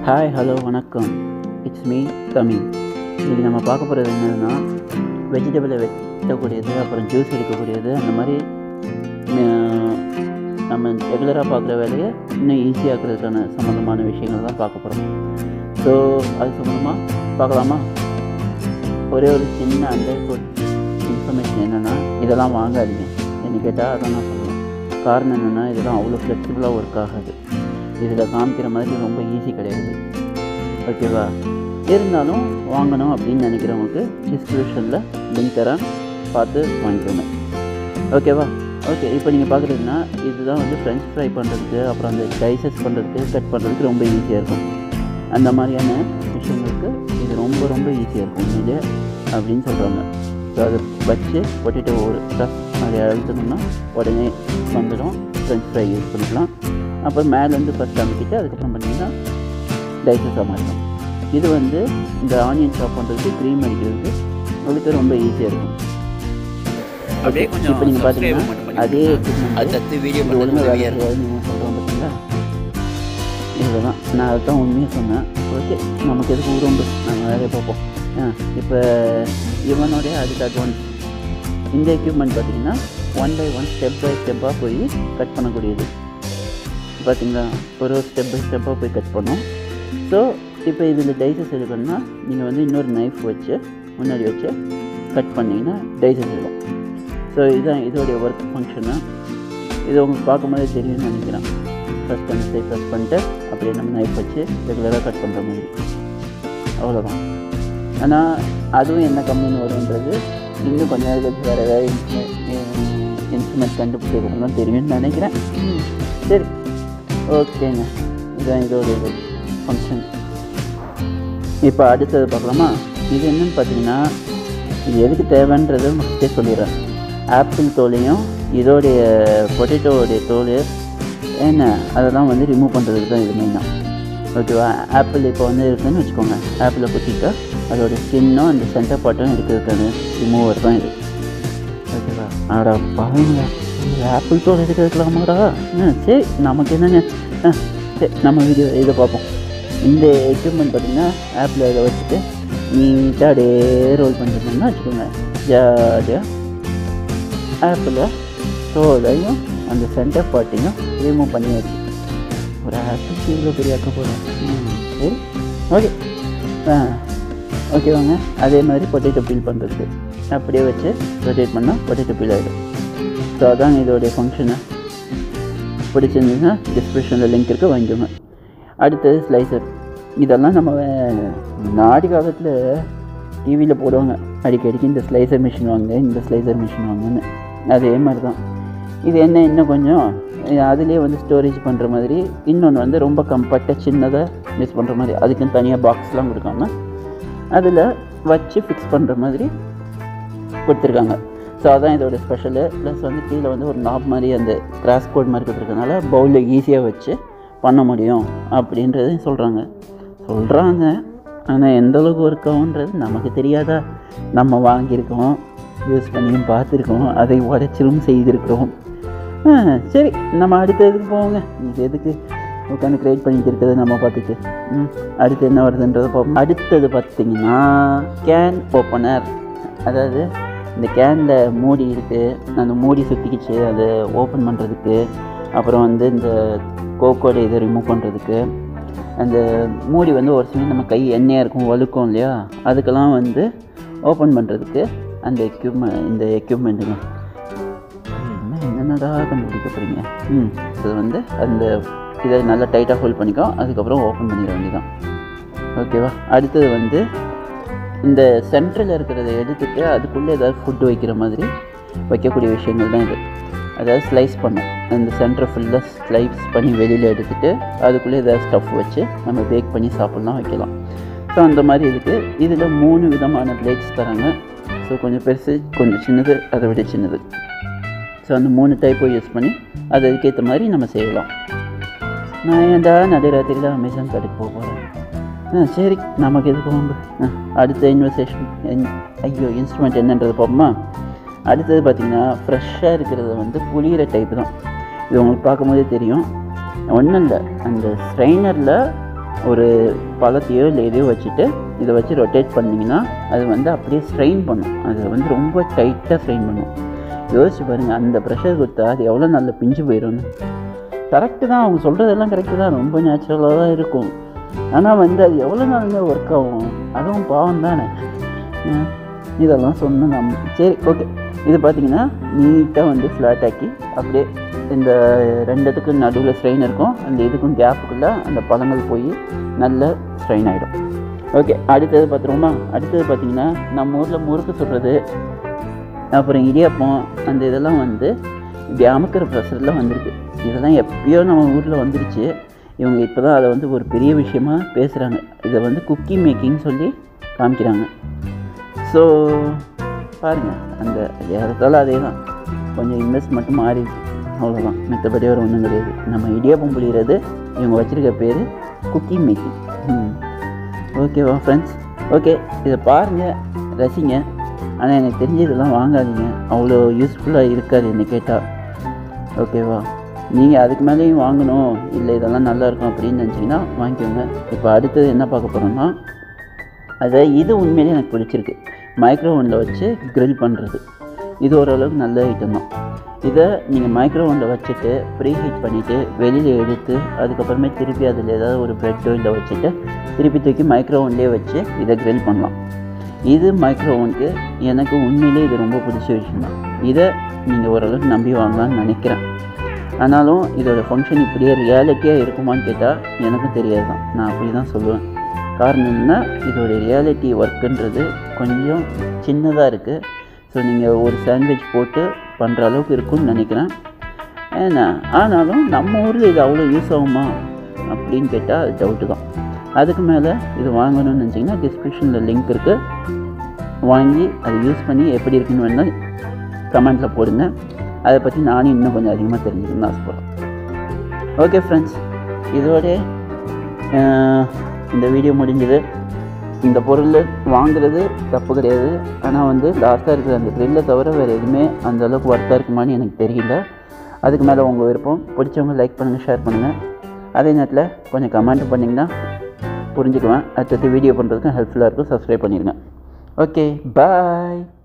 Hi hello வணக்கம் it's me Tamil இன்றைக்கி நம்ம பார்க்க போகிறது என்னதுன்னா வெஜிடபிளை வெட்டக்கூடியது அப்புறம் ஜூஸ் எடுக்கக்கூடியது அந்த மாதிரி அஹ், நம்ம ரெகுலராக பார்க்குற வேலையை இன்னும் ஈஸியாக்குறதுக்கான சம்மந்தமான விஷயங்கள் தான் பார்க்க போகிறோம் ஸோ அது சம்மந்தமாக பார்க்கலாமா ஒரே ஒரு சின்ன அண்டர் இன்ஃபர்மேஷன் என்னென்னா இதெல்லாம் வாங்காதீங்க என்ன கேட்டால் அதான் நான் சொல்லுவேன் காரணம் என்னென்னா இதெல்லாம் அவ்வளோ ஃப்ளெக்சிபிளாக ஒர்க் ஆகாது இதில் காமிக்கிற மாதிரி ரொம்ப ஈஸி கிடையாது ஓகேவா இருந்தாலும் வாங்கணும் அப்படின்னு நினைக்கிறவங்களுக்கு டிஸ்கிரிப்ஷனில் லிங்க் தரேன் பார்த்து வாங்கிக்கோங்க ஓகேவா ஓகே இப்போ நீங்கள் பார்க்குறதுன்னா இதுதான் வந்து ஃப்ரெஞ்ச் ஃப்ரை பண்ணுறதுக்கு அப்புறம் அந்த டைசஸ் பண்ணுறதுக்கு கட் பண்ணுறதுக்கு ரொம்ப ஈஸியாக இருக்கும் அந்த மாதிரியான விஷயங்களுக்கு இது ரொம்ப ரொம்ப ஈஸியாக இருக்கும் உண்மையிலே அப்படின்னு சொல்கிறாங்க ஸோ அதை வச்சு பொட்டேட்டோ ஒரு டஸ் அதை அழுத்தணும்னா உடனே வந்துடும் ஃப்ரெஞ்ச் ஃப்ரை யூஸ் பண்ணிக்கலாம் அப்புறம் மேலேருந்து ஃபஸ்ட் அமைக்கிட்டு அதுக்கப்புறம் பண்ணிங்கன்னா டைசஸாக மாறிடும் இது வந்து இந்த ஆனியன் சாப் பண்ணுறதுக்கு க்ரீம் அடிக்கிறதுக்கு உங்களுக்கு ரொம்ப ஈஸியாக இருக்கும் அப்படியே கொஞ்சம் இப்போ நீங்கள் subscribe பார்த்தீங்கன்னா மட்டும் அதே பண்ணிக்கோங்க. அடுத்தடுத்து வீடியோ இது பண்ணுறது ஒழுங்காக உதவியாக இருக்கும் நீங்கள் சொல்கிறோம் பார்த்தீங்களா இதுதான் நான் அதுதான் உண்மையாக சொன்னேன் ஓகே நமக்கு எதுக்கு உரும்பு நம்ம வேலையை பார்ப்போம் ஆ இப்போ இவனுடைய அடுத்த அட்வான்ஸ் இந்த எக்யூப்மெண்ட் பார்த்தீங்கன்னா one by one step by ஸ்டெப்பாக போய் கட் பண்ணக்கூடியது பார்த்தீங்களா ஒரு ஒரு ஸ்டெப் பை ஸ்டெப்பாக போய் கட் பண்ணோம் ஸோ இப்போ இதில் டைசஸ் எடுக்கணும்னா நீங்கள் வந்து இன்னொரு நைஃப் வச்சு முன்னாடி வச்சு கட் பண்ணிங்கன்னா டைசஸ் இருக்கும் ஸோ இதுதான் இதோடைய ஒர்க் ஃபங்க்ஷனு இது உங்களுக்கு பார்க்கும்போதே தெரியும்னு நினைக்கிறேன் ஃபஸ்ட் அந்த சைட் ப்ரெஸ் பண்ணிட்டு அப்படியே நம்ம நைஃப் வச்சு ரெகுலராக கட் பண்ணுற மாதிரி அவ்வளோதான் ஆனால் அதுவும் என்ன கம்மின்னு வரும்ன்றது இன்னும் கொஞ்ச நேரம் கழிச்சு வேறு ஏதாவது இன்ஸ்ட்ருமெண்ட் கண்டுபிடிச்சிருக்கணும் தான் தெரியும்னு நினைக்கிறேன் ம், சரி ஓகேங்க இதுதான் இதோட இது ஃபங்க்ஷன் இப்போ அடுத்தது பார்க்கலாமா இது என்னன்னு பார்த்தீங்கன்னா இது எதுக்கு தேவைன்றதை ஃபஸ்ட்டே சொல்லிடுறேன் ஆப்பிள் தோலையும் இதோடைய பொட்டேட்டோடைய தோல் என்ன அதெல்லாம் வந்து ரிமூவ் பண்ணுறதுக்கு தான் இது மெயினாக ஓகேவா ஆப்பிள் இப்போ வந்து இருக்குன்னு வச்சுக்கோங்க ஆப்பிளை குத்திட்டா அதோடைய ஸ்கின்னும் அந்த சென்டர் பார்ட்டும் இருக்கிறதுக்கான ரிமூவர் தான் இது ஓகேவா ஆடா பாருங்க ஆப்பிள் தோல் எடுக்கிறதுக்கலாமாடா ஆ சரி நமக்கு என்னங்க ஆ சரி நம்ம வீடியோ இதை பார்ப்போம் இந்த எக்யூப்மெண்ட் பார்த்தீங்கன்னா ஆப்பில் இதை வச்சுட்டு நீட்டாக அப்படியே ரோல் பண்ணிருந்தோம்னா வச்சுக்கோங்க ஜாலியாக ஆப்பில் தோலையும் அந்த சென்டர் பார்ட்டையும் ரிமூவ் பண்ணியாச்சு ஒரு ஆப்பிள் இவ்வளோ பெரிய ஆக்க போகிறோம் சரி ஓகே ஆ ஓகே வாங்க அதே மாதிரி பொட்டேட்டோ பீல் பண்ணுறதுக்கு அப்படியே வச்சு ரொட்டேட் பண்ணால் பொட்டேட்டோ பீல் ஆகிடும் ஸோ அதான் இதோடைய ஃபங்க்ஷனு பிடிச்சிருந்ததுன்னா டிஸ்கிரிப்ஷனில் லிங்க் இருக்குது வாங்கிக்கோங்க அடுத்தது ஸ்லைசர் இதெல்லாம் நம்ம நாடி காலத்தில் டிவியில் போடுவாங்க அடிக்கடிக்கு இந்த ஸ்லைசர் மிஷின் வாங்க இந்த ஸ்லைசர் மிஷின் வாங்கன்னு அதே மாதிரி தான் இது என்ன இன்னும் கொஞ்சம் அதுலேயே வந்து ஸ்டோரேஜ் பண்ணுற மாதிரி இன்னொன்று வந்து ரொம்ப கம்பேக்டாக சின்னதாக யூஸ் பண்ணுற மாதிரி அதுக்குன்னு தனியாக பாக்ஸ்லாம் கொடுக்காம அதில் வச்சு ஃபிக்ஸ் பண்ணுற மாதிரி கொடுத்துருக்காங்க ஸோ அதான் இதோட ஸ்பெஷலு ப்ளஸ் வந்து கீழே வந்து ஒரு நாப் மாதிரி அந்த கிராஸ் கோட் மாதிரி கொடுத்துருக்கனால பவுலில் ஈஸியாக வச்சு பண்ண முடியும் அப்படின்றது சொல்கிறாங்க சொல்கிறாங்க ஆனால் எந்த அளவுக்கு ஒர்க் ஆகுன்றது நமக்கு தெரியாதா நம்ம வாங்கியிருக்கோம் யூஸ் பண்ணியும் பார்த்துருக்கோம் அதை உடைச்சிலும் செய்திருக்கிறோம் ஆ, சரி நம்ம அடுத்ததுக்கு போவோங்க இது எதுக்கு உட்காந்து க்ரியேட் பண்ணிட்டு இருக்கிறத நம்ம பார்த்துட்டு ம் அடுத்து என்ன வருதுன்றதை பார்ப்போம் அடுத்தது பார்த்தீங்கன்னா கேன் ஓப்பனர் அதாவது இந்த கேனில் மூடி இருக்குது அந்த மூடி சுற்றிக்கிச்சு அதை ஓப்பன் பண்ணுறதுக்கு அப்புறம் வந்து இந்த கோக்கோட இதை ரிமூவ் பண்ணுறதுக்கு அந்த மூடி வந்து ஒரு சமயம் நம்ம கை எண்ணெயாக இருக்கும் வழுக்கும் இல்லையா அதுக்கெல்லாம் வந்து ஓப்பன் பண்ணுறதுக்கு அந்த எக்யூப்மெண்ட் இந்த எக்யூப்மெண்ட்டுங்க என்ன என்னென்னடா கண்டுபிடிக்க போகிறீங்க ம் இது வந்து அந்த இதை நல்லா டைட்டாக ஹோல்ட் பண்ணிக்கோ அதுக்கப்புறம் ஓப்பன் பண்ணிட வேண்டியதான் ஓகேவா அடுத்தது வந்து இந்த சென்டரில் இருக்கிறத எடுத்துட்டு அதுக்குள்ளே ஏதாவது ஃபுட்டு வைக்கிற மாதிரி வைக்கக்கூடிய விஷயங்கள் தான் இது அதாவது ஸ்லைஸ் பண்ணும் அந்த சென்டரை ஃபுல்லாக ஸ்லைஸ் பண்ணி வெளியில் எடுத்துட்டு அதுக்குள்ளே ஏதாவது ஸ்டஃப் வச்சு நம்ம பேக் பண்ணி சாப்பிட்லாம் வைக்கலாம் ஸோ அந்த மாதிரி இருக்குது இதில் மூணு விதமான பிளேட்ஸ் தராங்க ஸோ கொஞ்சம் பெருசு கொஞ்சம் சின்னது அதை விட சின்னது ஸோ அந்த மூணு டைப்பை யூஸ் பண்ணி அது அதுக்கேற்ற மாதிரி நம்ம செய்யலாம் நான் ஏன்டா நடுராத்திரியில் அமேசான் கடைக்கு போக போகிறேன் ஆ சரி நமக்கு எதுக்கு வம்பு ஆ அடுத்த இன்வெஸ்டேஷன் ஐயோ இன்ஸ்ட்ருமெண்ட் என்னன்றது பார்ப்போமா அடுத்தது பார்த்திங்கன்னா ஃப்ரெஷ்ஷாக இருக்கிறது வந்து புளியிற டைப் தான் இது உங்களுக்கு பார்க்கும்போதே தெரியும் ஒன்றும் இல்லை அந்த ஸ்ட்ரைனரில் ஒரு பழத்தையோ இல்லை எதையோ வச்சுட்டு இதை வச்சு ரொட்டேட் பண்ணிங்கன்னா அது வந்து அப்படியே ஸ்ட்ரெயின் பண்ணும் அது வந்து ரொம்ப டைட்டாக ஸ்ட்ரெயின் பண்ணும் யோசிச்சு பாருங்கள் அந்த ப்ரெஷர் கொடுத்தா அது எவ்வளோ நல்ல பிஞ்சு போயிடும்னு கரெக்டு தான் அவங்க சொல்கிறதெல்லாம் கரெக்டு தான் ரொம்ப நேச்சுரலாக தான் இருக்கும் ஆனால் வந்து அது எவ்வளோ நாளுமே ஒர்க் ஆகும் அதுவும் பாவம் தானே ஆ, இதெல்லாம் சொன்ன நம் சரி ஓகே இது பார்த்தீங்கன்னா நீட்டாக வந்து ஃப்ளாட் ஆக்கி அப்படியே இந்த ரெண்டுத்துக்கு நடுவில் ஸ்ட்ரெயின் இருக்கும் அந்த இதுக்கும் கேப்புக்குள்ளே அந்த பழங்கள் போய் நல்ல ஸ்ட்ரெயின் ஆகிடும் ஓகே அடுத்தது பார்த்துருவோமா அடுத்தது பார்த்தீங்கன்னா நம்ம ஊரில் முறுக்கு சுடுறது அப்புறம் இடியாப்பம் அந்த இதெல்லாம் வந்து இப்படி அமுக்கிற ப்ரெஷரில் வந்திருக்கு இதெல்லாம் எப்பயோ நம்ம ஊரில் வந்துருச்சு இவங்க இப்போ தான் அதை வந்து ஒரு பெரிய விஷயமா பேசுகிறாங்க இதை வந்து குக்கி மேக்கிங் சொல்லி காமிக்கிறாங்க ஸோ பாருங்கள் அந்த ஏறத்தால அதே தான் கொஞ்சம் இன்வெஸ்ட் மட்டும் மாறிடுச்சு அவ்வளோதான் மற்றபடி வேறு ஒன்றும் கிடையாது நம்ம இடியாப்பம் புளிகிறது இவங்க வச்சுருக்க பேர் குக்கி மேக்கிங் ம் ஓகேவா ஃப்ரெண்ட்ஸ் ஓகே இதை பாருங்கள் ரசிங்க ஆனால் எனக்கு தெரிஞ்சு இதெல்லாம் வாங்காதீங்க அவ்வளோ யூஸ்ஃபுல்லாக இருக்காது என்ன கேட்டால் ஓகேவா நீங்கள் அதுக்கு மேலேயும் வாங்கணும் இல்லை இதெல்லாம் நல்லா இருக்கும் அப்படின்னு நினச்சிங்கன்னா வாங்கிக்கோங்க இப்போ அடுத்தது என்ன பார்க்க போகிறோம்னா அதை இது உண்மையிலேயே எனக்கு பிடிச்சிருக்கு மைக்ரோ ஓவனில் வச்சு grill பண்ணுறது இது ஓரளவுக்கு நல்ல ஐட்டம் தான் இதை நீங்கள் மைக்ரோ ஓவனில் வச்சுட்டு ப்ரீ ஹீட் பண்ணிவிட்டு வெளியில் எடுத்து அதுக்கப்புறமே திருப்பி அதில் ஏதாவது ஒரு ப்ரெட்டோ இல்லை வச்சுட்டு திருப்பி தூக்கி மைக்ரோ ஓவன்லேயே வச்சு இதை grill பண்ணலாம் இது மைக்ரோ ஓவனுக்கு எனக்கு உண்மையிலேயே இது ரொம்ப பிடிச்ச விஷயம் தான் இதை நீங்கள் ஓரளவுக்கு நம்பி வாங்கலாம்னு நினைக்கிறேன் ஆனாலும் இதோட ஃபங்க்ஷன் இப்படியே ரியாலிட்டியாக இருக்குமான்னு கேட்டால் எனக்கும் தெரியாது தான் நான் அப்படி தான் சொல்லுவேன் காரணம் என்னன்னா இதோட ரியாலிட்டி ஒர்க்குன்றது கொஞ்சம் சின்னதாக இருக்குது ஸோ நீங்கள் ஒரு சாண்ட்விச் போட்டு பண்ணுற அளவுக்கு இருக்கும்னு நினைக்கிறேன் ஏன்னா ஆனாலும் நம்ம ஊரில் இது அவ்வளோ யூஸ் ஆகுமா அப்படின்னு கேட்டால் அது டவுட்டு தான் அதுக்கு மேலே இது வாங்கணும்னு நினச்சிங்கன்னா டிஸ்கிரிப்ஷனில் லிங்க் இருக்குது வாங்கி அதை யூஸ் பண்ணி எப்படி இருக்குன்னு வேணால் கமெண்ட்டில் போடுங்க அதை பற்றி நானும் இன்னும் கொஞ்சம் அதிகமாக தெரிஞ்சுக்கணும்னு ஆசைப்பட்றேன் ஓகே ஃப்ரெண்ட்ஸ் இதோட ஆஹ், இந்த வீடியோ முடிஞ்சது இந்த பொருள் வாங்குறது தப்பு கிடையாது ஆனால் வந்து லாஸ்ட்டாக இருக்கிற அந்த க்ரில்லை தவிர வேறு எதுவுமே அந்த அளவுக்கு ஒர்த்தாக இருக்குமான்னு எனக்கு தெரியல அதுக்கு மேலே உங்கள் விருப்பம் பிடிச்சவங்க லைக் பண்ணுங்கள் ஷேர் பண்ணுங்கள் அதே நேரத்தில் கொஞ்சம் கமெண்ட் பண்ணிங்கன்னா புரிஞ்சுக்குவேன் அடுத்தடுத்து வீடியோ பண்ணுறதுக்கும் ஹெல்ப்ஃபுல்லாக இருக்கும் சப்ஸ்கிரைப் பண்ணிடுங்க ஓகே பாய்